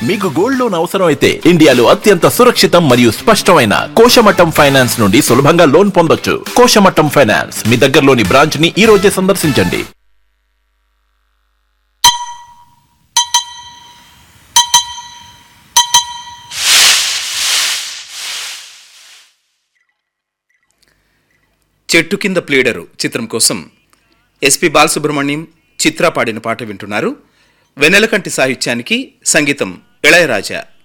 మీకు gold loan అవసరం అయితే ఇండియాలో అత్యంత సురక్షితం మరియు స్పష్టమైన కోశమట్టం ఫైనాన్స్ నుండి సులభంగా లోన్ పొందొచ్చు కోశమట్టం ఫైనాన్స్ మీ దగ్గరలోని బ్రాంచ్ ని ఈ రోజే సందర్శించండి చెట్టు కింద ప్లేడరు చిత్రం కోసం ఎస్పి బాలసుబ్రహ్మణ్యం చిత్ర పాడిన పాట వింటున్నారు వెన్నెలకంటి సాహిత్యానికి సంగీతం ఇళయరాజా